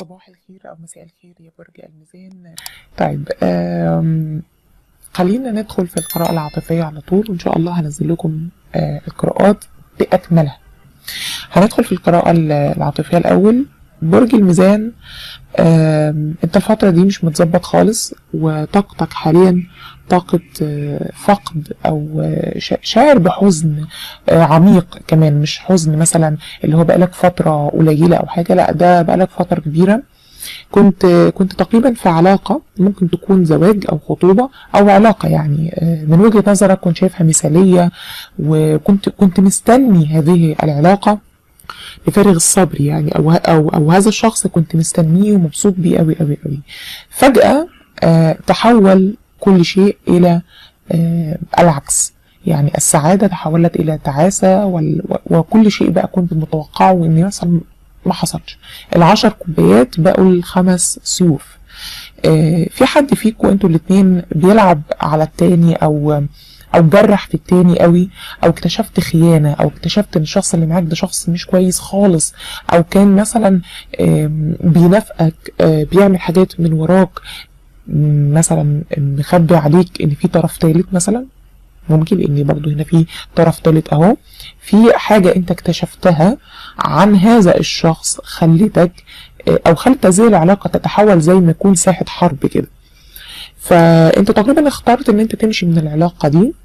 صباح الخير أو مساء الخير يا برج الميزان طيب آم، خلينا ندخل في القراءة العاطفية على طول وإن شاء الله هنزل لكم آه، القراءات بأكملها هندخل في القراءة ال- العاطفية الأول برج الميزان آم، انت الفترة دي مش متظبط خالص وطاقتك حاليا طاقة آه، فقد أو آه، شا- شاعر بحزن آه، عميق كمان مش حزن مثلا اللي هو بقالك فترة قليلة أو حاجة لا ده بقالك فترة كبيرة كنت كنت تقريبا في علاقة ممكن تكون زواج أو خطوبة أو علاقة يعني آه، من وجهة نظرك كنت شايفها مثالية وكنت كنت مستني هذه العلاقة بفارغ الصبر يعني أو أو أو هذا الشخص كنت مستنيه ومبسوط بيه أوي أوي أوي فجأة آه، تحول كل شيء إلى آه، العكس يعني السعادة تحولت إلى تعاسة وال- و- وكل شيء بقى كنت متوقعه إن يحصل ما حصلش العشر كوبايات بقوا الخمس سيوف آه، في حد فيكم انتوا الاتنين بيلعب على التاني او او جرح في التاني قوي او اكتشفت خيانة او اكتشفت ان الشخص اللي معاك ده شخص مش كويس خالص او كان مثلا آم، بينافقك آه، بيعمل حاجات من وراك م، مثلا مخبي عليك ان في طرف تالت مثلا ممكن لان برضو هنا في طرف تالت اهو في حاجة انت اكتشفتها عن هذا الشخص خلتك آه، او خلت هذه العلاقة تتحول زي ما يكون ساحة حرب كده فانت تقريبا اخترت ان انت تمشي من العلاقة دي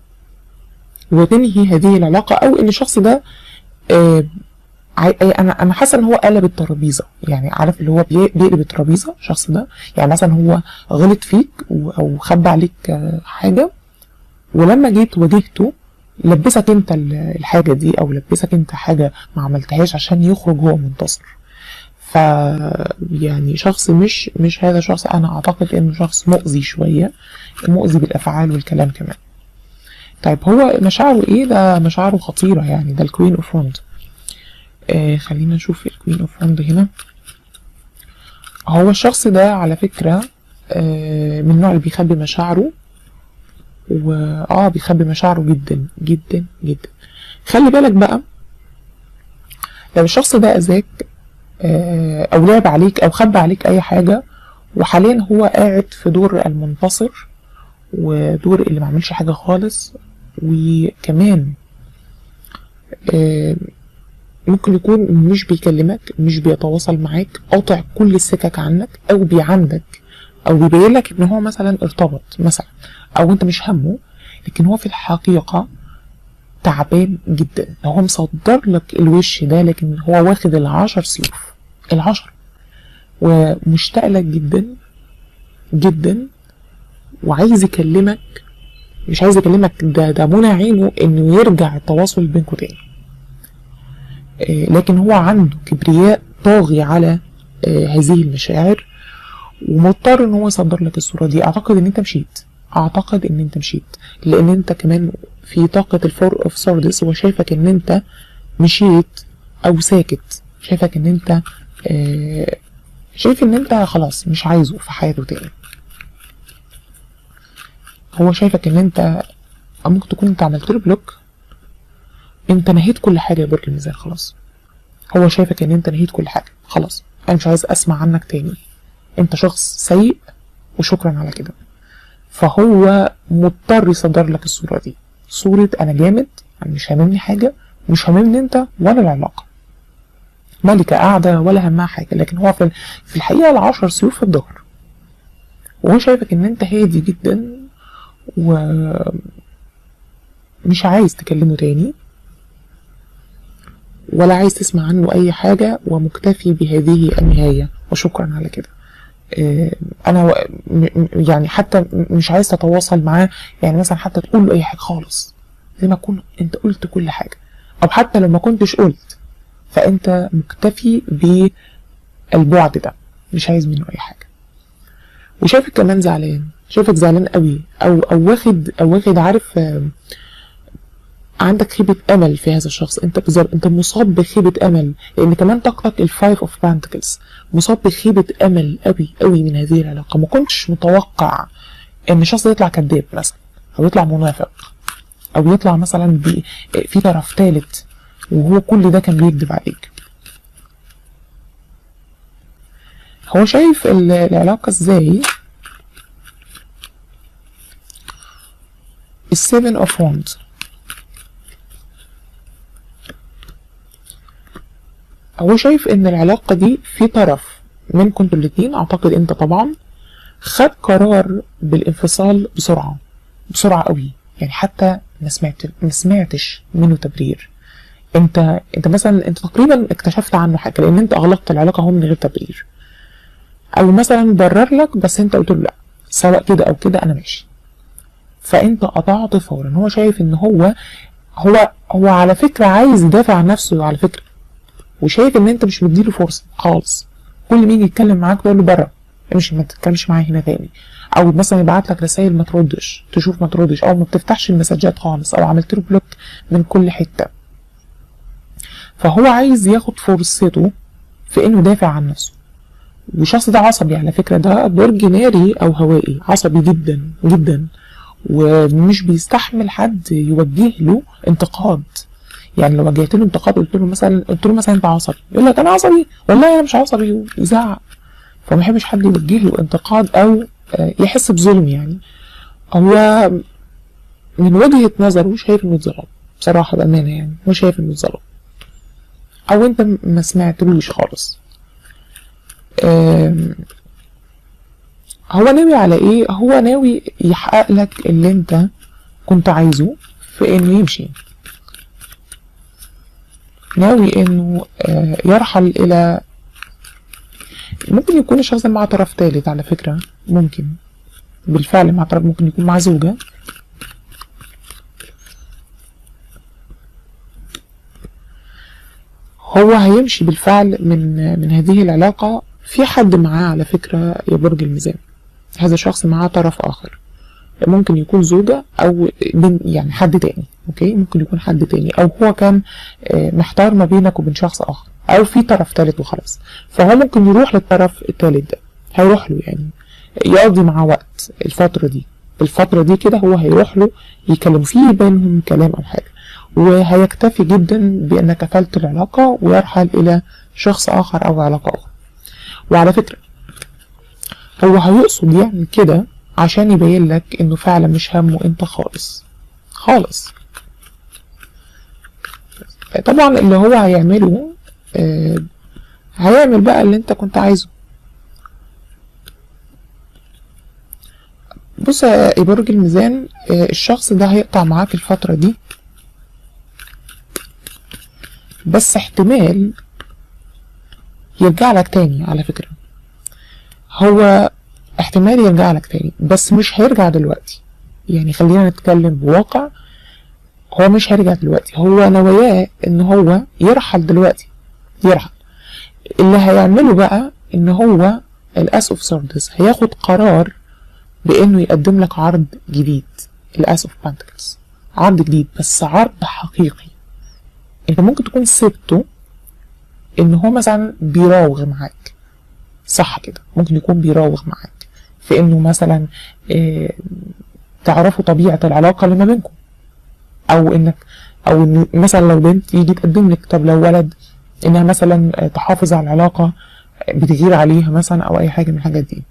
وتنهي هذه العلاقة او ان الشخص ده آه، عاي- انا انا حاسه ان هو قلب الترابيزه يعني عارف اللي هو بي- بيقلب الترابيزه الشخص ده يعني مثلا هو غلط فيك و- او خبى عليك آه، حاجه ولما جيت واجهته لبسك انت ال- الحاجه دي او لبسك انت حاجه ما عملتهاش عشان يخرج هو منتصر ف يعني شخص مش مش هذا شخص انا اعتقد انه شخص مؤذي شويه مؤذي بالافعال والكلام كمان طيب هو مشاعره ايه ده مشاعره خطيره يعني ده الكوين اوف وند آه خلينا نشوف الكوين اوف وند هنا هو الشخص ده على فكرة آه من النوع اللي بيخبي مشاعره واه بيخبي مشاعره جدا جدا جدا خلي بالك بقى لو الشخص ده اذاك آه او لعب عليك او خبى عليك اي حاجة وحاليا هو قاعد في دور المنتصر ودور اللي ما عملش حاجة خالص وكمان آه ممكن يكون مش بيكلمك مش بيتواصل معاك قاطع كل السكك عنك او بيعاندك او بيبين لك ان هو مثلا ارتبط مثلا او انت مش همه لكن هو في الحقيقة تعبان جدا هو مصدر لك الوش ده لكن هو واخد العشر سيوف العشر ومشتاق لك جدا جدا وعايز يكلمك مش عايز يكلمك ده ده منى عينه انه يرجع التواصل بينكم تاني آه، لكن هو عنده كبرياء طاغي على آه، هذه المشاعر ومضطر ان هو يصدر لك الصورة دي اعتقد ان انت مشيت اعتقد ان انت مشيت لان انت كمان في طاقة الفور اوف سوردس هو شايفك ان انت مشيت او ساكت شايفك ان انت آه، شايف ان انت خلاص مش عايزه في حياته تاني هو شايفك ان انت أو ممكن تكون انت عملت له بلوك انت نهيت كل حاجه يا برج الميزان خلاص هو شايفك ان انت نهيت كل حاجه خلاص انا مش عايز اسمع عنك تاني انت شخص سيء وشكرا على كده فهو مضطر يصدر لك الصوره دي صوره انا جامد أنا مش هاممني حاجه مش هاممني انت ولا العلاقه ملكة قاعدة ولا همها حاجة لكن هو في في الحقيقة العشر سيوف في الظهر وهو شايفك ان انت هادي جدا و مش عايز تكلمه تاني ولا عايز تسمع عنه أي حاجة ومكتفي بهذه النهاية وشكرا على كده آه، أنا و- م- م- يعني حتى م- مش عايز تتواصل معاه يعني مثلا حتى تقول له أي حاجة خالص زي ما تكون أنت قلت كل حاجة أو حتى لو ما كنتش قلت فأنت مكتفي بالبعد ده مش عايز منه أي حاجة وشايفك كمان زعلان شايفك زعلان قوي أو أو واخد أو واخد عارف آم، عندك خيبة أمل في هذا الشخص أنت بزر... أنت مصاب بخيبة أمل لأن كمان طاقتك الفايف أوف بانتكلز مصاب بخيبة أمل قوي قوي من هذه العلاقة ما كنتش متوقع إن الشخص ده يطلع كذاب مثلا أو يطلع منافق أو يطلع مثلا ب... في طرف ثالث وهو كل ده كان بيكذب عليك هو شايف ال- العلاقة ازاي السيفن اوف وانز هو شايف ان العلاقة دي في طرف منكم انتوا الاتنين اعتقد انت طبعا خد قرار بالانفصال بسرعة بسرعة قوي يعني حتى ما سمعت ما سمعتش منه تبرير انت انت مثلا انت تقريبا اكتشفت عنه حاجة لان انت اغلقت العلاقة هو من غير تبرير او مثلا برر لك بس انت قلت له لا سواء كده او كده انا ماشي فانت قطعت فورا هو شايف ان هو هو هو على فكرة عايز يدافع عن نفسه على فكرة وشايف ان انت مش مديله فرصة خالص كل ما يجي يتكلم معاك تقول له بره امشي ما تتكلمش معايا هنا تاني او مثلا يبعت لك رسائل ما تردش تشوف ما تردش او ما بتفتحش المسجات خالص او عملت له بلوك من كل حتة فهو عايز ياخد فرصته في انه يدافع عن نفسه والشخص ده عصبي على فكرة ده برج ناري او هوائي عصبي جدا جدا ومش بيستحمل حد يوجه له انتقاد يعني لو وجهت له انتقاد قلت له مثلا قلت له مثلا انت عصبي يقول لك انا عصبي والله انا مش عصبي ويزعق فما يحبش حد يوجه له انتقاد او آه، يحس بظلم يعني هو من وجهة نظره شايف انه اتظلم بصراحة بأمانة يعني هو شايف انه اتظلم او انت م- ما سمعتلوش خالص آم، هو ناوي على ايه هو ناوي يحقق لك اللي انت كنت عايزه في انه يمشي ناوي انه آه، يرحل الى ممكن يكون الشخص ده مع طرف ثالث على فكرة ممكن بالفعل مع طرف ممكن يكون مع زوجة هو هيمشي بالفعل من من هذه العلاقة في حد معاه على فكرة يا برج الميزان هذا الشخص معاه طرف آخر ممكن يكون زوجة أو بين يعني حد تاني أوكي ممكن يكون حد تاني أو هو كان آه، محتار ما بينك وبين شخص آخر أو في طرف تالت وخلاص فهو ممكن يروح للطرف التالت ده هيروح له يعني يقضي معاه وقت الفترة دي الفترة دي كده هو هيروح له يكلم فيه بينهم كلام أو حاجة وهيكتفي جدا بأنك قفلت العلاقة ويرحل إلى شخص آخر أو علاقة أخرى وعلى فكرة هو هيقصد يعمل كده عشان يبين لك إنه فعلا مش همه أنت خالص خالص طبعا اللي هو هيعمله آه هيعمل بقى اللي انت كنت عايزه بص يا برج الميزان آه، الشخص ده هيقطع معاك الفترة دي بس احتمال يرجع لك تاني على فكرة هو احتمال يرجع لك تاني بس مش هيرجع دلوقتي يعني خلينا نتكلم بواقع هو مش هيرجع دلوقتي هو نواياه ان هو يرحل دلوقتي يرحل اللي هيعمله بقى ان هو الاس اوف سوردس هياخد قرار بانه يقدم لك عرض جديد الاس اوف بانتكلز عرض جديد بس عرض حقيقي انت ممكن تكون سبته ان هو مثلا بيراوغ معاك صح كده ممكن يكون بيراوغ معاك في انه مثلا اه تعرفوا طبيعة العلاقة اللي ما بينكم او انك او ان مثلا لو بنت يجي تقدم لك طب لو ولد انها مثلا آه، تحافظ على العلاقة بتغير عليها مثلا او اي حاجة من الحاجات دي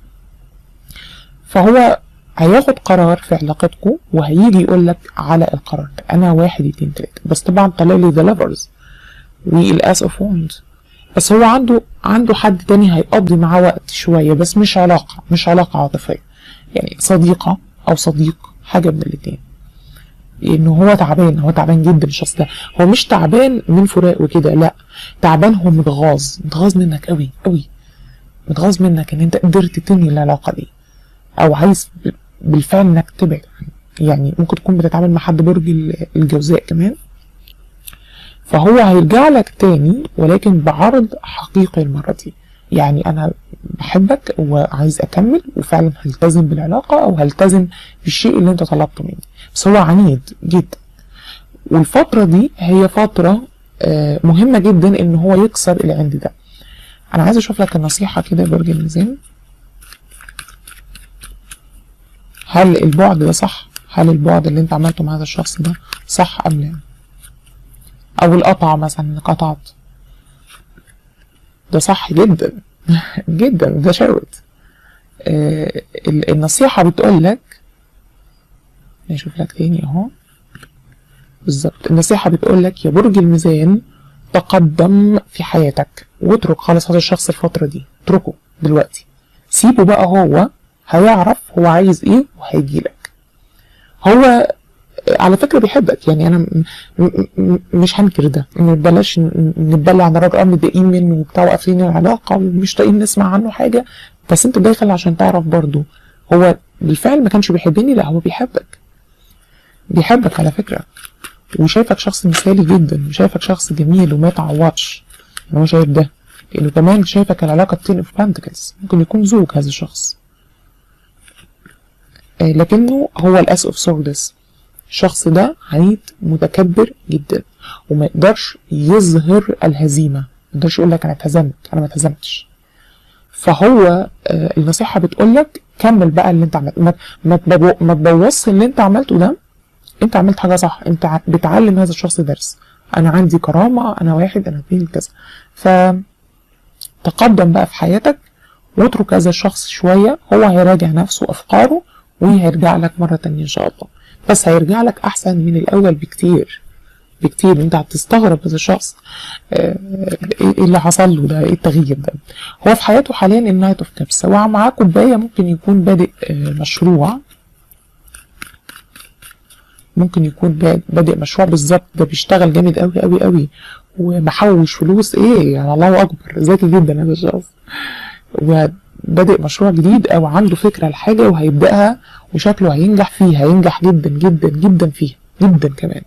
فهو هياخد قرار في علاقتكم وهيجي يقول لك على القرار ده انا واحد اتنين تلاته بس طبعا طلع لي ذا لافرز والاس اوف وونز بس هو عنده عنده حد تاني هيقضي معاه وقت شويه بس مش علاقه مش علاقه عاطفيه يعني صديقه او صديق حاجه من الاتنين انه هو تعبان هو تعبان جدا الشخص ده هو مش تعبان من فراق وكده لا تعبان هو متغاظ متغاظ منك قوي قوي متغاظ منك ان انت قدرت تنهي العلاقه دي او عايز ب- بالفعل انك تبعد يعني ممكن تكون بتتعامل مع حد برج ال- الجوزاء كمان فهو هيرجع لك تاني ولكن بعرض حقيقي المرة دي يعني انا بحبك وعايز اكمل وفعلا هلتزم بالعلاقة او هلتزم بالشيء اللي انت طلبته مني بس هو عنيد جدا والفترة دي هي فترة آه، مهمة جدا ان هو يكسر العند ده انا عايز اشوف لك النصيحة كده يا برج الميزان هل البعد ده صح هل البعد اللي انت عملته مع هذا الشخص ده صح ام لا او القطع مثلا انك قطعت ده صح جدا جدا ده شاوت آه ال- النصيحة بتقول لك نشوف لك تاني اهو بالظبط النصيحة بتقول لك يا برج الميزان تقدم في حياتك واترك خالص هذا الشخص الفترة دي اتركه دلوقتي سيبه بقى هو هيعرف هو عايز ايه وهيجي لك هو على فكرة بيحبك يعني انا م- م- م- مش هنكر ده ما بلاش ن- نتبلع عن الراجل اه متضايقين منه وبتاع وقافلين العلاقة ومش طايقين نسمع عنه حاجة بس انت داخل عشان تعرف برضه هو بالفعل ما كانش بيحبني لا هو بيحبك بيحبك على فكرة وشايفك شخص مثالي جدا وشايفك شخص جميل وما يتعوضش ان هو شايف ده لانه كمان شايفك العلاقة تين اوف بانتكلز ممكن يكون زوج هذا الشخص آه، لكنه هو الاس اوف سوردس الشخص ده عنيد متكبر جدا وما يقدرش يظهر الهزيمة ما يقدرش يقول لك انا اتهزمت انا ما اتهزمتش فهو آه، النصيحة بتقول لك كمل بقى اللي انت عملته ما ما تبو- ما تبوظش اللي انت عملته ده انت عملت حاجة صح انت ع- بتعلم هذا الشخص درس انا عندي كرامة انا واحد انا اتنين كذا فتقدم بقى في حياتك واترك هذا الشخص شوية هو هيراجع نفسه افكاره وهيرجع لك مرة تانية ان شاء الله بس هيرجع لك احسن من الاول بكتير بكتير انت هتستغرب هذا الشخص آه، ايه إيه اللي حصل له ده ايه التغيير ده هو في حياته حاليا النايت اوف كابس هو معاه كوبايه ممكن يكون بادئ آه، مشروع ممكن يكون باد- بادئ مشروع بالظبط ده بيشتغل جامد قوي قوي قوي ومحوش فلوس ايه يعني الله اكبر ذكي جدا هذا الشخص وبادئ مشروع جديد او عنده فكره لحاجه وهيبداها وشكله هينجح فيها هينجح جدا جدا جدا فيها جدا كمان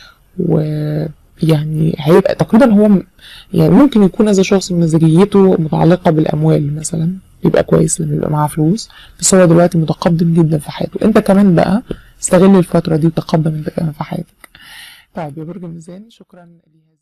ويعني هيبقى تقريبا هو م- يعني ممكن يكون هذا الشخص مزاجيته متعلقة بالأموال مثلا يبقى كويس لما يبقى معاه فلوس بس هو دلوقتي متقدم جدا في حياته انت كمان بقى استغل الفترة دي وتقدم انت كمان في حياتك طيب يا برج الميزان شكرا لهذه